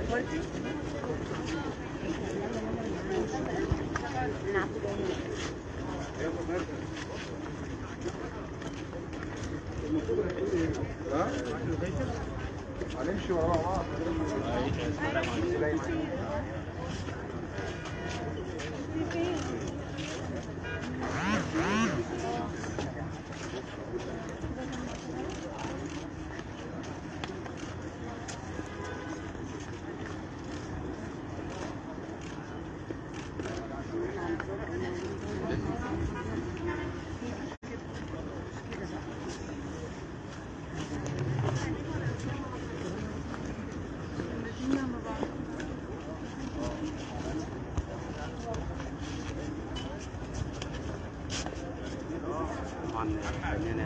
هنمشي ورا بعض طبعا الفنانة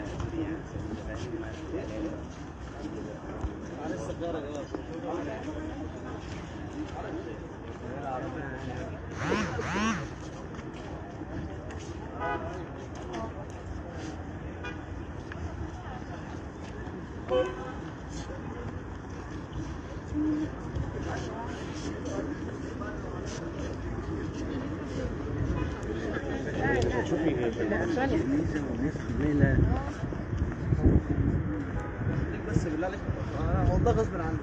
بس بالله عليك انا والله غصب عني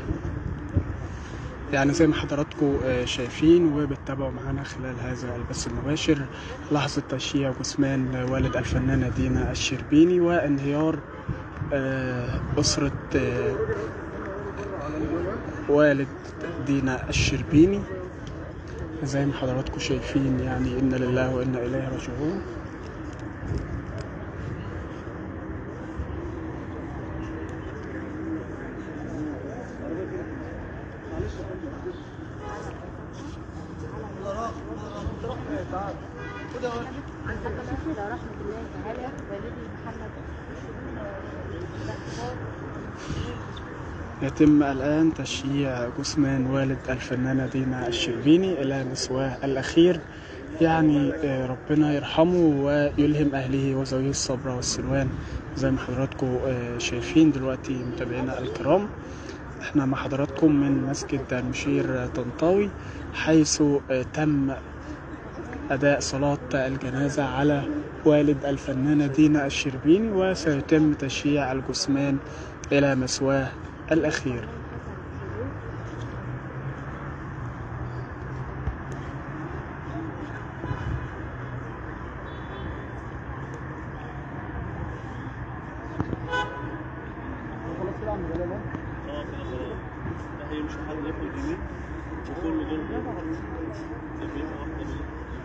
يعني زي ما حضراتكم آه، شايفين وبتتابعوا معانا خلال هذا البث المباشر لحظة تشييع جثمان والد الفنانة دينا الشربيني وانهيار آه، أسرة آه، والد دينا الشربيني زي ما حضراتكم شايفين يعني إنا لله وإنا إليه راجعون رحمة الله تعالى والدي محمد يتم الآن تشييع جثمان والد الفنانة دينا الشربيني إلى مسواه الأخير يعني آه، ربنا يرحمه ويلهم أهله وزويه الصبر والسلوان زي ما حضراتكم آه، شايفين دلوقتي متابعينا الكرام احنا مع حضراتكم من مسجد المشير طنطاوي حيث آه، تم أداء صلاة الجنازة على والد الفنانة دينا الشربيني وسيتم تشييع الجثمان إلى مسواه الأخير خلاص كده عم جلال اه كده خلاص ده هيمشي حد ياخد يمين وكله دول يبقى واحدة